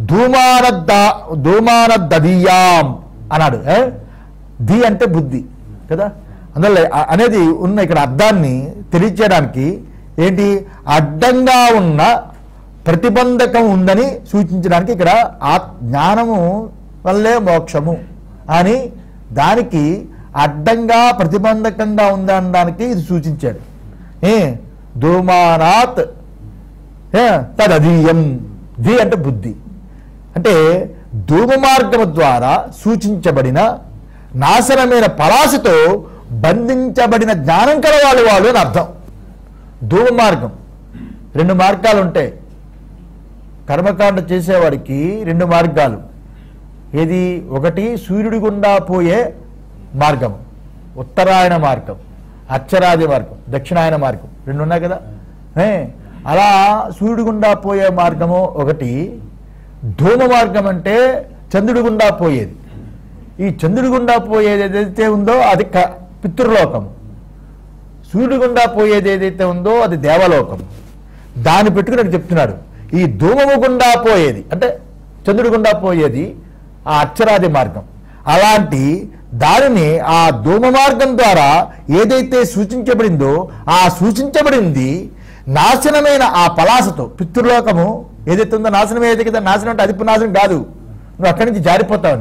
ధూమాన ధూమానద్దీయాం అన్నాడు ఏ? ది అంటే బుద్ధి కదా అందువల్ల అ- అనేది ఉన్న ఇక్కడ అర్థాన్ని తెలియచేయడానికి ఏంటి అడ్డంగా ఉన్న ప్రతిబంధకం ఉందని సూచించడానికి ఇక్కడ ఆ జ్ఞానము వల్లే మోక్షము అని దానికి అడ్డంగా ప్రతిబంధకంగా ఉందనడానికి ఇది సూచించాడు ఏ ధూమానాత్ ఏ, తదధీయం ధీ అంటే బుద్ధి అంటే ధూమ మార్గము ద్వారా సూచించబడిన నాశనమైన పలాసతో బంధించబడిన జ్ఞానం కలవాళ్ళు వాళ్ళు అని అర్థం ధూమ మార్గం రెండు మార్గాలు ఉంటాయి కర్మకాండ చేసేవాడికి రెండు మార్గాలు ఏది ఒకటి సూర్యుడి గుండా పోయే మార్గం ఉత్తరాయణ మార్గం అక్షరాది మార్గం దక్షిణాయన మార్గం రెండు ఉన్నాయి కదా ఏ, అలా సూర్యుడి గుండా పోయే మార్గము ఒకటి ధూమ మార్గం అంటే చంద్రుడి గుండా పోయేది ఈ చంద్రుడి గుండా పోయేది ఏదైతే ఉందో అది క- పితృలోకం సూర్యుడి గుండా పోయేది ఏదైతే ఉందో అది దేవలోకం దాన్ని పెట్టుకుని ఇక్కడ చెప్తున్నాడు ఈ ధూమము గుండా పోయేది అంటే చంద్రుడి గుండా పోయేది ఆ అక్షరాది మార్గం అలాంటి దానిని ఆ ధూమ మార్గం ద్వారా ఏదైతే సూచించబడిందో ఆ సూచించబడింది నాశనమైన ఆ పలాసతో పితృలోకము ఏదైతే ఉందో నాశనం ఏదైతే కదా నాశనం అంటే అదిపు నాశనం కాదు నువ్వు అక్కడి నుంచి జారిపోతావని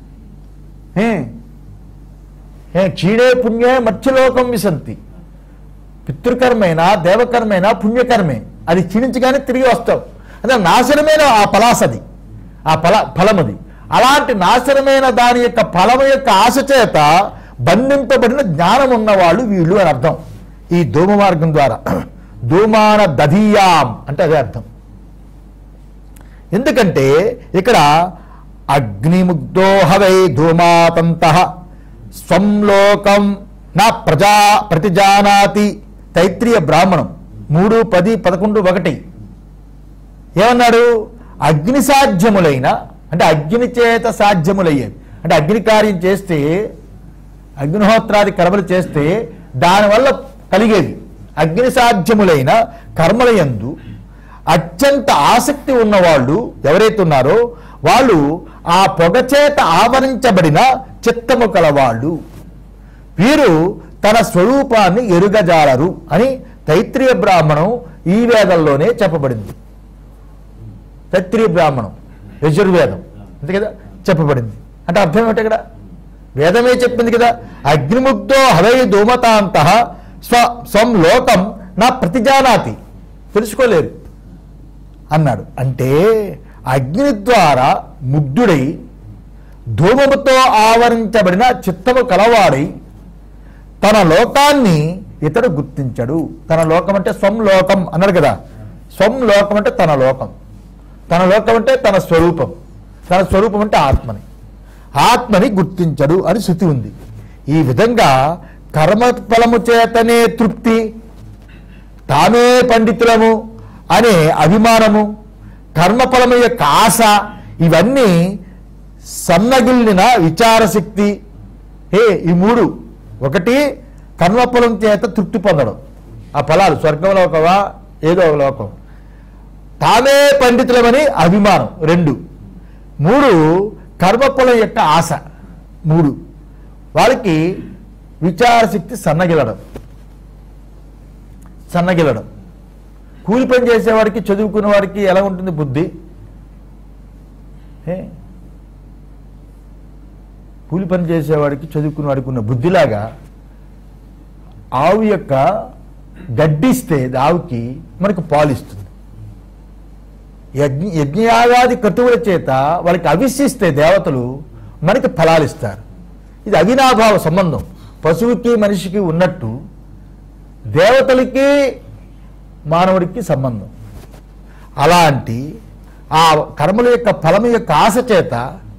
ఏ? ఏ క్షీణే పుణ్యే మత్స్యలోకం విసంతి పితృకర్మైనా దేవకర్మైనా పుణ్యకర్మే అది క్షీణించగానే తిరిగి వస్తావు అదే నాశనమైన ఆ పలాసది ఆ ఫల ఫలమది అలాంటి నాశనమైన దాని యొక్క ఫలము యొక్క ఆశ చేత బంధింపబడిన జ్ఞానం ఉన్నవాళ్ళు వీళ్ళు అని అర్థం ఈ ధూమ మార్గం ద్వారా ధూమాన దధీయాం అంటే అదే అర్థం ఎందుకంటే ఇక్కడ అగ్నిముగ్ధో హవై ధూమాతంత స్వం లోకం నా ప్రజా ప్రతిజానాతి తైత్రీయ బ్రాహ్మణం మూడు పది పదకొండు ఒకటి ఏమన్నాడు అగ్ని సాధ్యములైన అంటే అగ్ని చేత సాధ్యములయ్యేవి అంటే అగ్ని కార్యం చేస్తే అగ్నిహోత్రాది కర్మలు చేస్తే దానివల్ల కలిగేది అగ్ని సాధ్యములైన కర్మలయందు అత్యంత ఆసక్తి ఉన్నవాళ్ళు ఎవరైతే ఉన్నారో వాళ్ళు ఆ పొగ చేత ఆవరించబడిన చిత్తము కలవాళ్ళు వీరు తన స్వరూపాన్ని ఎరుగజాలరు అని తైత్రీయ బ్రాహ్మణం ఈ వేదంలోనే చెప్పబడింది తైత్రీయ బ్రాహ్మణం యజుర్వేదం అంతే కదా చెప్పబడింది అంటే అర్థం ఏమిటి ఇక్కడ వేదమే చెప్పింది కదా అగ్నిముగ్ధో హవై ధూమతాంత స్వ స్వం లోకం నా ప్రతిజానాతి తెలుసుకోలేరు అన్నాడు అంటే అగ్ని ద్వారా ముగ్ధుడై ధూమముతో ఆవరించబడిన చిత్తము కలవాడై తన లోకాన్ని ఇతడు గుర్తించడు తన లోకం అంటే స్వం లోకం అన్నాడు కదా స్వం లోకం అంటే తన లోకం తన లోకం అంటే తన స్వరూపం తన స్వరూపం అంటే ఆత్మని ఆత్మని గుర్తించడు అని శృతి ఉంది ఈ విధంగా కర్మఫలము చేతనే తృప్తి తామే పండితులము అనే అభిమానము కర్మఫలము యొక్క ఆశ ఇవన్నీ సన్నగిల్లిన విచారశక్తి ఏ ఈ మూడు ఒకటి కర్మఫలం చేత తృప్తి పొందడం ఆ ఫలాలు స్వర్గంలోకవా ఏదో ఒక లోకం తామే పండితులమని అభిమానం రెండు మూడు కర్మఫలం యొక్క ఆశ మూడు వాళ్ళకి విచారశక్తి సన్నగిలడం సన్నగిలడం కూలి పని చేసేవాడికి చదువుకున్న వాడికి ఎలా ఉంటుంది బుద్ధి ఏ? కూలి పని చేసేవాడికి చదువుకున్న వాడికి ఉన్న బుద్ధిలాగా ఆవు యొక్క గడ్డిస్తే ఆవుకి మనకు పాలిస్తుంది యజ్ఞ యజ్ఞయాగాది క్రతువుల చేత వాళ్ళకి అవిశిస్తే దేవతలు మనకి ఫలాలు ఇస్తారు ఇది అవినాభావ సంబంధం పశువుకి మనిషికి ఉన్నట్టు దేవతలకి మానవుడికి సంబంధం అలాంటి ఆ కర్మల యొక్క ఫలం యొక్క ఆశ చేత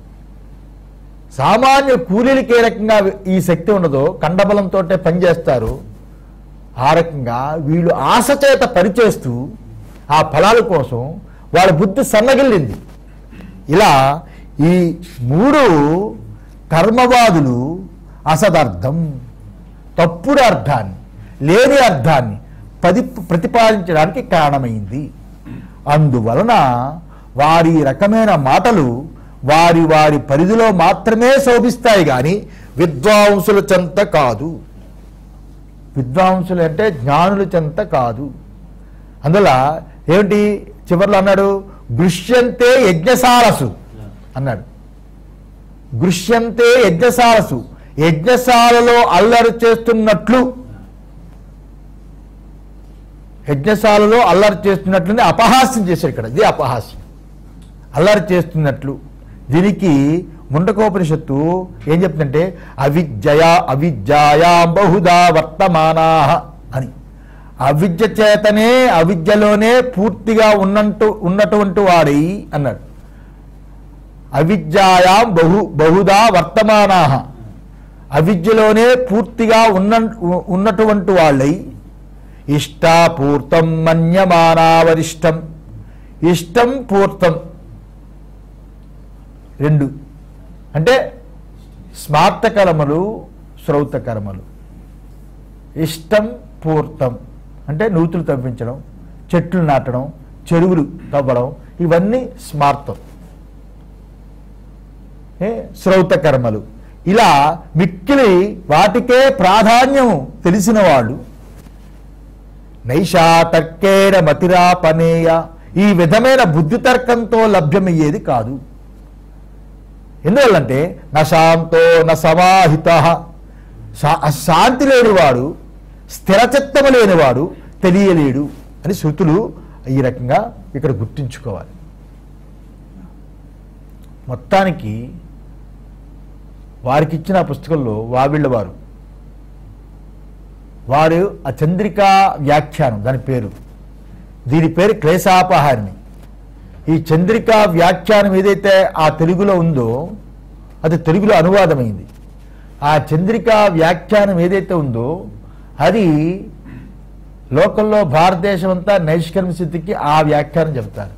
సామాన్య కూలీలకి ఏ రకంగా ఈ శక్తి ఉండదో కండబలంతో పనిచేస్తారు ఆ రకంగా వీళ్ళు ఆశ చేత పనిచేస్తూ ఆ ఫలాల కోసం వాళ్ళ బుద్ధి సన్నగిల్లింది ఇలా ఈ మూడు కర్మవాదులు అసదర్థం తప్పుడు అర్థాన్ని లేని అర్థాన్ని పది ప్రతిపాదించడానికి కారణమైంది అందువలన వారి రకమైన మాటలు వారి వారి పరిధిలో మాత్రమే శోభిస్తాయి కానీ విద్వాంసుల చెంత కాదు విద్వాంసులు అంటే జ్ఞానుల చెంత కాదు అందువల్ల ఏమిటి చివరిలో అన్నాడు గృష్యంతే యజ్ఞసారసు అన్నాడు గృష్యంతే యజ్ఞసారసు యజ్ఞశాలలో అల్లరి చేస్తున్నట్లు యజ్ఞశాలలో అల్లరి చేస్తున్నట్లని అపహాస్యం చేశాడు ఇక్కడ ఇది అపహాస్యం అల్లరి చేస్తున్నట్లు దీనికి ముండకోపనిషత్తు ఏం చెప్తుందంటే అవిద్యయా అవిద్యాయా బహుదా వర్తమానా అని అవిద్య చేతనే అవిద్యలోనే పూర్తిగా ఉన్నట్టు ఉన్నటువంటి వాడై అన్నాడు అవిద్యాయాం బహు బహుదా వర్తమానా అవిద్యలోనే పూర్తిగా ఉన్న ఉన్నటువంటి వాళ్ళై ఇష్టాపూర్తం మన్యమానావరిష్టం ఇష్టం పూర్తం రెండు అంటే స్మార్త కర్మలు శ్రౌత కర్మలు ఇష్టం పూర్తం అంటే నూతులు తవ్వించడం చెట్లు నాటడం చెరువులు తవ్వడం ఇవన్నీ స్మార్తం ఏ? శ్రౌత కర్మలు ఇలా మిక్కిలి వాటికే ప్రాధాన్యం తెలిసిన వాళ్ళు నైషాతర్కేణ మతిరాపనేయ ఈ విధమైన బుద్ధి తర్కంతో లభ్యమయ్యేది కాదు ఎందువల్లంటే నశాంతో న సమాహిత శా- శాంతి లేనివాడు స్థిరచిత్తము లేనివాడు తెలియలేడు అని శృతులు ఈ రకంగా ఇక్కడ గుర్తుంచుకోవాలి మొత్తానికి వారికి ఇచ్చిన ఆ పుస్తకంలో వావిళ్ళ వారు వారు ఆ చంద్రికా వ్యాఖ్యానం దాని పేరు దీని పేరు క్లేశాపహారిణి ఈ చంద్రికా వ్యాఖ్యానం ఏదైతే ఆ తెలుగులో ఉందో అది తెలుగులో అనువాదమైంది ఆ చంద్రికా వ్యాఖ్యానం ఏదైతే ఉందో అది లోకల్లో భారతదేశం అంతా నైష్కర్మ సిద్ధికి ఆ వ్యాఖ్యానం చెప్తారు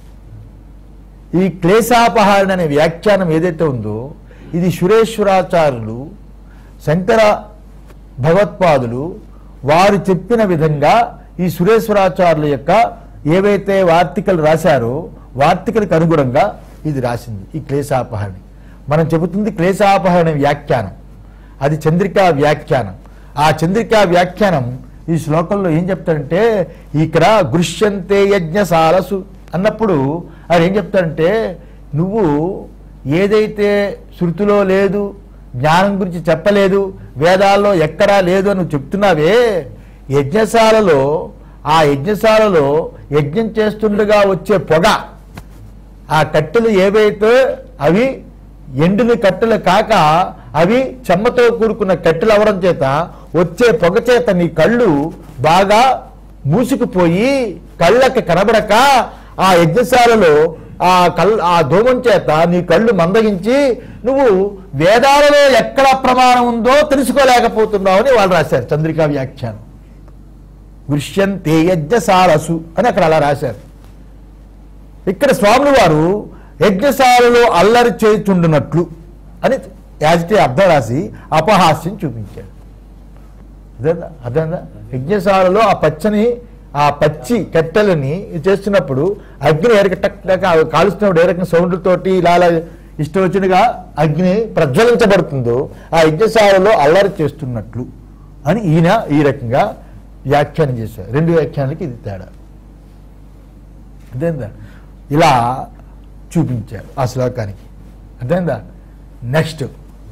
ఈ క్లేశాపహారణ అనే వ్యాఖ్యానం ఏదైతే ఉందో ఇది సురేశ్వరాచార్యులు శంకర భగవత్పాదులు వారు చెప్పిన విధంగా ఈ సురేశ్వరాచార్యుల యొక్క ఏవైతే వార్తికలు రాశారో వార్తికలకు అనుగుణంగా ఇది రాసింది ఈ క్లేశాపహరణి మనం చెబుతుంది క్లేశాపహరణ వ్యాఖ్యానం అది చంద్రికా వ్యాఖ్యానం ఆ చంద్రికా వ్యాఖ్యానం ఈ శ్లోకంలో ఏం చెప్తాడంటే ఇక్కడ గృష్యంతే యజ్ఞసాలసు అన్నప్పుడు ఆయన ఏం చెప్తాడంటే నువ్వు ఏదైతే శృతిలో లేదు జ్ఞానం గురించి చెప్పలేదు వేదాల్లో ఎక్కడా లేదు అని నువ్వు చెప్తున్నావే యజ్ఞశాలలో ఆ యజ్ఞశాలలో యజ్ఞం చేస్తుండగా వచ్చే పొగ ఆ కట్టెలు ఏవైతే అవి ఎండిన కట్టెలు కాక అవి చెమ్మతో కూడుకున్న కట్టెలు అవడం చేత వచ్చే పొగ చేత నీ కళ్ళు బాగా మూసుకుపోయి కళ్ళకి కనబడక ఆ యజ్ఞశాలలో ఆ కల్ ఆ ధూమం చేత నీ కళ్ళు మందగించి నువ్వు వేదాలలో ఎక్కడ ప్రమాణం ఉందో తెలుసుకోలేకపోతున్నావు అని వాళ్ళు రాశారు చంద్రికా వ్యాఖ్యానం విష్యంతే యజ్ఞశాలసు అని అక్కడ అలా రాశారు ఇక్కడ స్వాములు వారు యజ్ఞశాలలో అల్లరి చేయుచుండునట్లు అని యాజిటే అర్థం రాసి అపహాస్యం చూపించాడు అదేందా అదేందా యజ్ఞశాలలో ఆ పచ్చని ఆ పచ్చి కట్టెలని చేస్తున్నప్పుడు అగ్ని ఏరక టక్ టక్ అవి కాలుస్తున్నప్పుడు ఏ రకం సౌండ్లతోటి ఇలా అలా ఇష్టం వచ్చినగా అగ్ని ప్రజ్వలించబడుతుందో ఆ యజ్ఞశాలలో అల్లరి చేస్తున్నట్లు అని ఈయన ఈ రకంగా వ్యాఖ్యానం చేశారు రెండు వ్యాఖ్యానాలకి ఇది తేడా అర్థమైందా ఇలా చూపించారు ఆ శ్లోకానికి అర్థమైందా నెక్స్ట్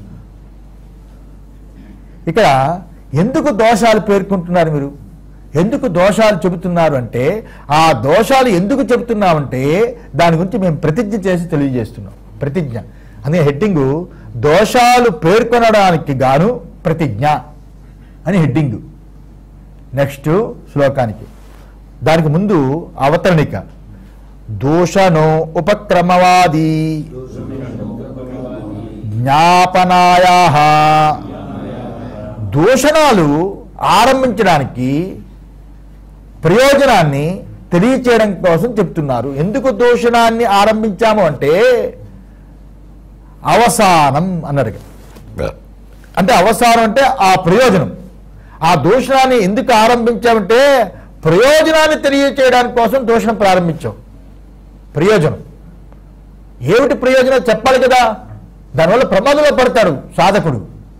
ఇక్కడ ఎందుకు దోషాలు పేర్కొంటున్నారు మీరు ఎందుకు దోషాలు చెబుతున్నారు అంటే ఆ దోషాలు ఎందుకు చెబుతున్నామంటే దాని గురించి మేము ప్రతిజ్ఞ చేసి తెలియజేస్తున్నాం ప్రతిజ్ఞ అనే హెడ్డింగ్ దోషాలు పేర్కొనడానికి గాను ప్రతిజ్ఞ అని హెడ్డింగ్ నెక్స్ట్ శ్లోకానికి దానికి ముందు అవతరణిక దోషనో ఉపక్రమవాది జ్ఞాపనాయా దూషణాలు ఆరంభించడానికి ప్రయోజనాన్ని తెలియచేయడం కోసం చెప్తున్నారు ఎందుకు దూషణాన్ని ఆరంభించాము అంటే అవసానం అన్నారు ఇక్కడ. అంటే అవసానం అంటే ఆ ప్రయోజనం ఆ దూషణాన్ని ఎందుకు ఆరంభించామంటే ప్రయోజనాన్ని తెలియచేయడానికి కోసం దూషణ ప్రారంభించాం ప్రయోజనం ఏమిటి ప్రయోజనం చెప్పాలి కదా దానివల్ల ప్రమాదంలో పడతాడు సాధకుడు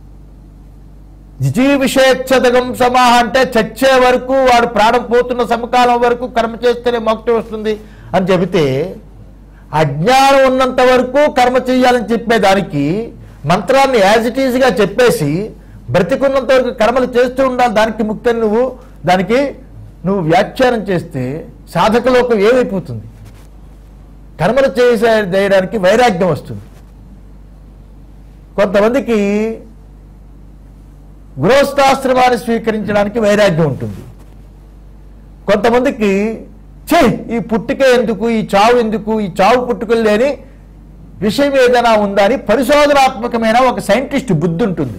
విషేక్షదగం సమాహ అంటే చచ్చే వరకు వాడు ప్రాణం పోతున్న సమకాలం వరకు కర్మ చేస్తేనే మోక్షం వస్తుంది అని చెబితే అజ్ఞానం ఉన్నంత వరకు కర్మ చేయాలని చెప్పేదానికి మంత్రాన్ని యాజ్ ఇట్ ఈజ్గా చెప్పేసి బ్రతికున్నంత వరకు కర్మలు చేస్తూ ఉండాలి దానికి ముక్తని నువ్వు దానికి నువ్వు వ్యాఖ్యానం చేస్తే సాధకలోకం ఏమైపోతుంది కర్మలు చేసే చేయడానికి వైరాగ్యం వస్తుంది కొంతమందికి గృహస్థాశ్రమాన్ని స్వీకరించడానికి వైరాగ్యం ఉంటుంది కొంతమందికి చే ఈ పుట్టుక ఎందుకు ఈ చావు ఎందుకు ఈ చావు పుట్టుకలు లేని విషయం ఏదైనా ఉందా అని పరిశోధనాత్మకమైన ఒక సైంటిస్ట్ బుద్ధి ఉంటుంది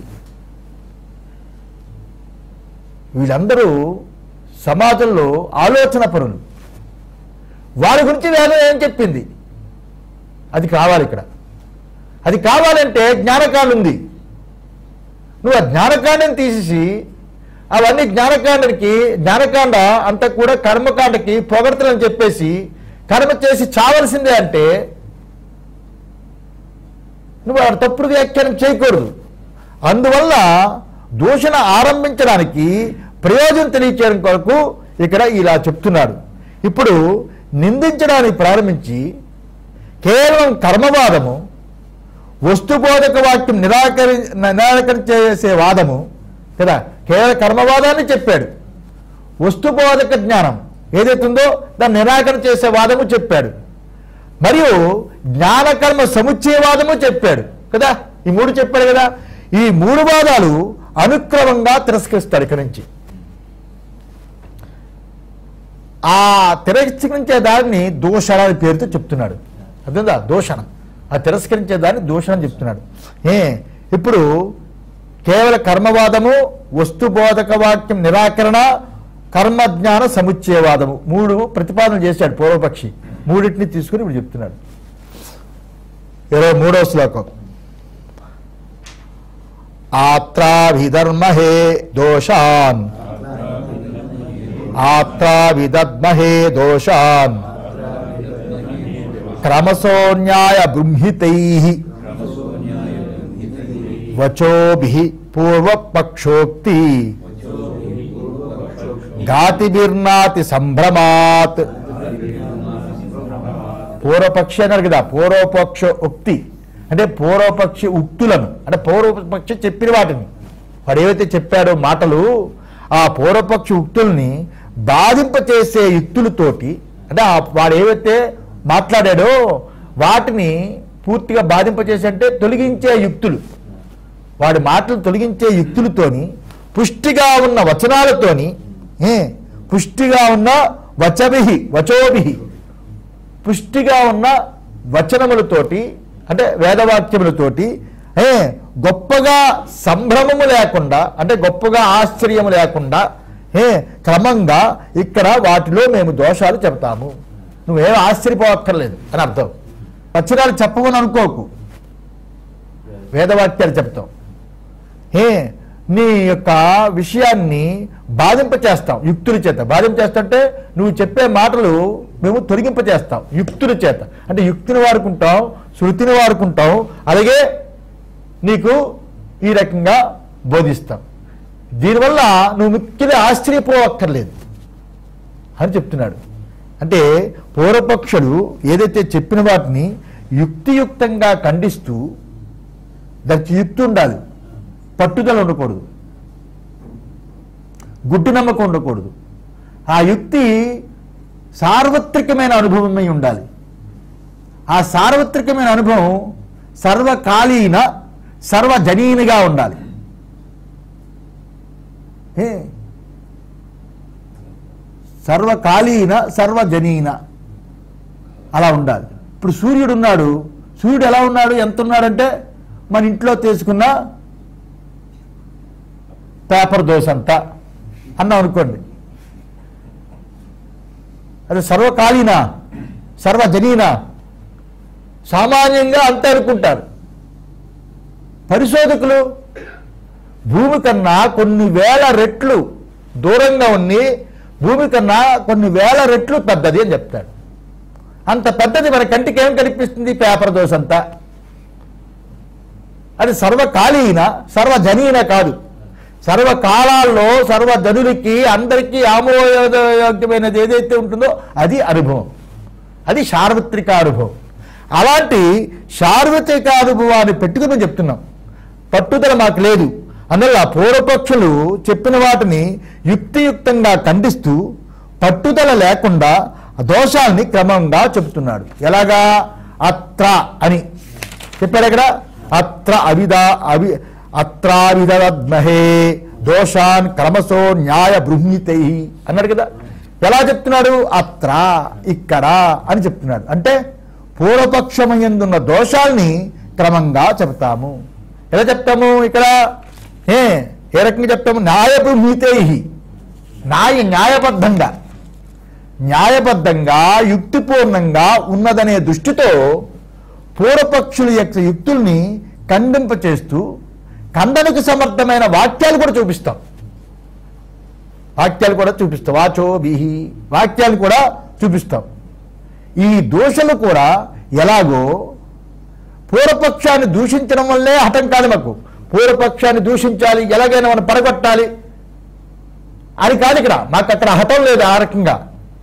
వీళ్ళందరూ సమాజంలో ఆలోచన పరులు వారి గురించి వేదం ఏం చెప్పింది అది కావాలి ఇక్కడ అది కావాలంటే జ్ఞానకాండ ఉంది నువ్వు ఆ జ్ఞానకాండని తీసేసి అవన్నీ జ్ఞానకాండకి జ్ఞానకాండ అంతా కూడా కర్మకాండకి పొగడతలని చెప్పేసి కర్మ చేసి చావలసిందే అంటే నువ్వు ఆ తప్పుడు వ్యాఖ్యానం చేయకూడదు అందువల్ల దూషణ ఆరంభించడానికి ప్రయోజనం తెలియచేయడం కొరకు ఇక్కడ ఇలా చెప్తున్నాడు ఇప్పుడు నిందించడానికి ప్రారంభించి కేవలం కర్మవాదము వస్తుబోధక వాక్యం నిరాకరి నిరాకరణ చేసే వాదము కదా కేవలం కర్మవాదాన్ని చెప్పాడు వస్తుబోధక జ్ఞానం ఏదైతే ఉందో దాన్ని నిరాకరణ చేసే వాదము చెప్పాడు మరియు జ్ఞానకర్మ సముచ్చయవాదము చెప్పాడు కదా ఈ మూడు చెప్పాడు కదా ఈ మూడు వాదాలు అనుక్రమంగా తిరస్కరిస్తాడు ఇక్కడి నుంచి ఆ తిరస్కరించే దాన్ని దూషణ అనే పేరుతో చెప్తున్నాడు అర్థందా దూషణ ఆ తిరస్కరించే దాన్ని దూషణ అని చెప్తున్నాడు ఏ ఇప్పుడు కేవల కర్మవాదము వస్తుబోధక వాక్యం నిరాకరణ కర్మజ్ఞాన సముచ్చయవాదము మూడు ప్రతిపాదన చేశాడు పూర్వపక్షి మూడింటిని తీసుకుని ఇప్పుడు చెప్తున్నాడు ఇరవై మూడవ శ్లోకం ఆత్రాభిధర్మహే దోషాన్ ఆత్రావిదద్మహే దోషాన్ క్రమసోన్యాయ బృంహితై వచోభి పూర్వపక్షోక్తి ఘాతిభిర్నాతి సంభ్రమాత్ పూర్వపక్షి అన్నారు కదా పూర్వపక్ష ఉక్తి అంటే పూర్వపక్షి ఉక్తులను అంటే పూర్వపక్షి చెప్పిన వాటిని వాడు ఏవైతే చెప్పాడో మాటలు ఆ పూర్వపక్షి ఉక్తుల్ని బాధింపచేసే యుక్తులతోటి అంటే ఆ వాడు ఏవైతే మాట్లాడాడో వాటిని పూర్తిగా బాధింపచేసే అంటే తొలగించే యుక్తులు వాడి మాటలు తొలగించే యుక్తులతోని పుష్టిగా ఉన్న వచనాలతోని ఏ, పుష్టిగా ఉన్న వచభిహి వచోభిహి పుష్టిగా ఉన్న వచనములతోటి అంటే వేదవాక్యములతోటి ఏ గొప్పగా సంభ్రమము లేకుండా అంటే గొప్పగా ఆశ్చర్యము లేకుండా ఏ క్రమంగా ఇక్కడ వాటిలో మేము దోషాలు చెప్తాము నువ్వేం ఆశ్చర్యపోవక్కర్లేదు అని అర్థం వచనాలు చెప్పమని అనుకోకు వేదవాక్యాలు చెప్తాం ఏ నీ యొక్క విషయాన్ని బాధింపచేస్తాం యుక్తుల చేత బాధింపచేస్తుంటే నువ్వు చెప్పే మాటలు మేము తొలగింపచేస్తాం యుక్తుల చేత అంటే యుక్తిని వాడుకుంటాం శృతిని వాడుకుంటాం అలాగే నీకు ఈ రకంగా బోధిస్తాం దీనివల్ల నువ్వు మిక్కిలి ఆశ్చర్యపోవక్కర్లేదు అని చెప్తున్నాడు అంటే పూర్వపక్షుడు ఏదైతే చెప్పిన వాటిని యుక్తియుక్తంగా ఖండిస్తూ దానికి యుక్తి ఉండాలి పట్టుదల ఉండకూడదు గుడ్డి నమ్మకం ఉండకూడదు ఆ యుక్తి సార్వత్రికమైన అనుభవమై ఉండాలి ఆ సార్వత్రికమైన అనుభవం సర్వకాలీన సర్వజనీనిగా ఉండాలి ఏ సర్వకాలీన సర్వజనీన అలా ఉండాలి ఇప్పుడు సూర్యుడు ఉన్నాడు సూర్యుడు ఎలా ఉన్నాడు ఎంత ఉన్నాడంటే మన ఇంట్లో తీసుకున్న పేపర్ దోశ అంత అన్నాం అనుకోండి అది సర్వకాలీన సర్వజనీన సామాన్యంగా అంతే అనుకుంటారు పరిశోధకులు భూమి కన్నా కొన్ని వేల రెట్లు దూరంగా ఉండి భూమి కన్నా కొన్ని వేల రెట్లు పెద్దది అని చెప్తాడు అంత పెద్దది మన కంటికి ఏం కనిపిస్తుంది పేపర్ దోశ అంతా అది సర్వకాలీన సర్వజనీన కాదు సర్వకాలాల్లో సర్వజనులకి అందరికీ ఆమోదయోగ్యమైనది ఏదైతే ఉంటుందో అది అనుభవం అది సార్వత్రిక అనుభవం అలాంటి సార్వత్రిక అనుభవాన్ని పెట్టుకుని చెప్తున్నాం పట్టుదల మాకు లేదు అందువల్ల పూర్వపక్షులు చెప్పిన వాటిని యుక్తియుక్తంగా ఖండిస్తూ పట్టుదల లేకుండా దోషాల్ని క్రమంగా చెబుతున్నాడు ఎలాగా అత్ర అని చెప్పాడు ఇక్కడ అత్ర అవిదా అవి అత్రావిదమహే దోషాన్ క్రమశో న్యాయ బృహ్మితై అన్నాడు కదా ఎలా చెప్తున్నాడు అత్ర ఇక్కడ అని చెప్తున్నాడు అంటే పూర్వపక్షమయందున్న దోషాల్ని క్రమంగా చెప్తాము ఎలా చెప్తాము ఇక్కడ ఏ ఏ రకంగా చెప్తాము న్యాయ బృహ్మితై న్యాయ న్యాయబద్ధంగా న్యాయబద్ధంగా యుక్తిపూర్ణంగా ఉన్నదనే దృష్టితో పూర్వపక్షుల యొక్క యుక్తుల్ని ఖండింపచేస్తూ ఖండనకు సమర్థమైన వాక్యాలు కూడా చూపిస్తాం వాక్యాలు కూడా చూపిస్తాం వాచో బిహి వాక్యాలు కూడా చూపిస్తాం ఈ దోషలు కూడా ఎలాగో పూర్వపక్షాన్ని దూషించడం వల్లే హఠం కాదు మాకు పూర్వపక్షాన్ని దూషించాలి ఎలాగైనా మనం పడగొట్టాలి అని కాదు ఇక్కడ మాకు అక్కడ హఠం లేదు ఆ రకంగా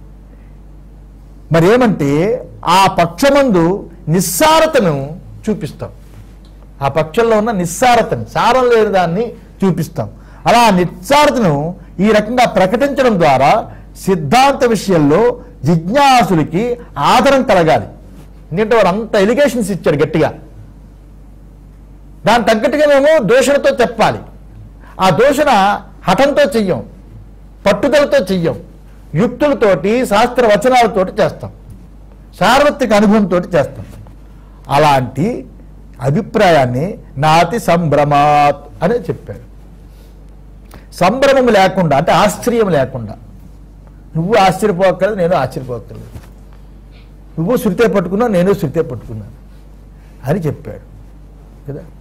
మరి ఏమంటే ఆ పక్షమందు నిస్సారతను చూపిస్తాం ఆ పక్షంలో ఉన్న నిస్సారతను సారం లేని దాన్ని చూపిస్తాం అలా ఆ నిస్సారతను ఈ రకంగా ప్రకటించడం ద్వారా సిద్ధాంత విషయంలో జిజ్ఞాసులకి ఆదరం కలగాలి ఎందుకంటే వారు అంత ఎలిగేషన్స్ ఇచ్చారు గట్టిగా దాని తగ్గట్టుగా మేము దూషణతో చెప్పాలి ఆ దూషణ హఠంతో చెయ్యం పట్టుదలతో చెయ్యం యుక్తులతోటి శాస్త్ర వచనాలతోటి చేస్తాం సార్వత్రిక అనుభవంతో చేస్తాం అలాంటి అభిప్రాయాన్ని నాతి సంభ్రమాత్ అని చెప్పాడు సంభ్రమం లేకుండా అంటే ఆశ్చర్యం లేకుండా నువ్వు ఆశ్చర్యపోక్కర్లేదు నేను ఆశ్చర్యపోక్కర్లేదు నువ్వు శృతే పట్టుకున్నావు నేను శృతే పట్టుకున్నాను అని చెప్పాడు కదా